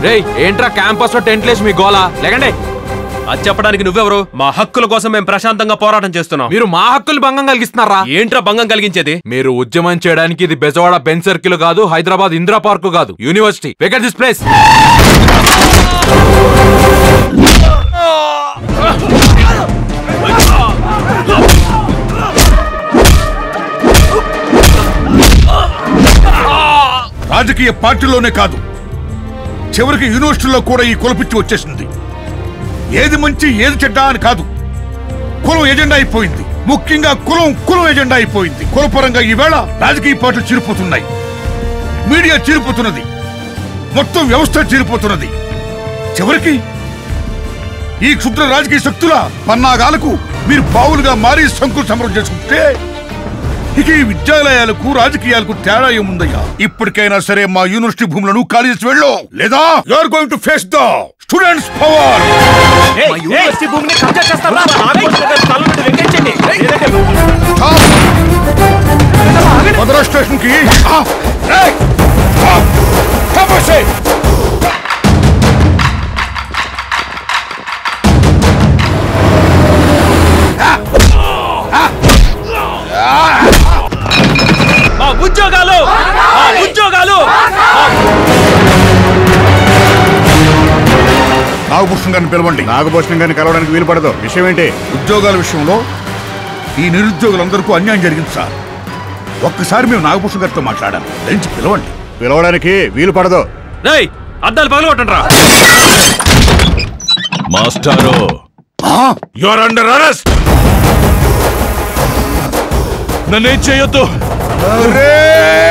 రేయ్ ఏంట్రా క్యాంపస్ లో టెంట్ లేసి మీ గోలా లేకండి అది చెప్పడానికి నువ్వెవరు మా హక్కుల కోసం మేము ప్రశాంతంగా పోరాటం చేస్తున్నాం మీరు మా హక్కులు భంగం కలిగిస్తున్నారా ఏంట్రా భంగం కలిగించేది మీరు ఉద్యమం చేయడానికి ఇది బెజవాడ బెన్ సర్కిల్ కాదు హైదరాబాద్ ఇందిరా పార్క్ కాదు యూనివర్సిటీ వెకెట్ దిస్ ప్లేస్ రాజకీయ పార్టీలోనే కాదు చివరికి యూనివర్సిటీలో కూడా ఈ కులపిచ్చి వచ్చేసింది ఏది మంచి ఏది చెడ్డ అని కాదు కులం ఎజెండా అయిపోయింది ముఖ్యంగా కులం కులం ఎజెండా అయిపోయింది కులపరంగా ఈవేళ రాజకీయ పార్టీలు చీరిపోతున్నాయి మీడియా చీరిపోతున్నది మొత్తం వ్యవస్థ చీరిపోతున్నది చివరికి ఈ క్షుద్ర రాజకీయ శక్తుల పన్నాగాలకు మీరు బావులుగా మారి శంకులు సమరం చేసుకుంటే ఇక ఈ విద్యాలయాలకు రాజకీయాలకు తేడా ఏముందయ్యా ఇప్పటికైనా సరే మా యూనివర్సిటీ భూములను ఖాళీ చేసి వెళ్ళు లేదా you are going to face the students power university భూమిని కబ్జా చేస్తారా మదరా స్టేషన్ కి మా ఉద్యోగాలు మా ఉద్యోగాలు నాగభూషణ్ గారిని పిలవండి నాగభూషణం గారిని కలవడానికి వీలు పడదు విషయం ఏంటి ఉద్యోగాల విషయంలో ఈ నిరుద్యోగులందరికీ అన్యాయం జరిగింది సార్ ఒక్కసారి మేము నాగభూషణ్ గారితో మాట్లాడాలి లంచ్ పిలవండి పిలవడానికి వీలు పడదు రేయ్ అద్దాలు పగలగొట్టండి రా మాస్టారు యు ఆర్ అండర్ అరెస్ట్ నన్నేం చేయొద్దు అరే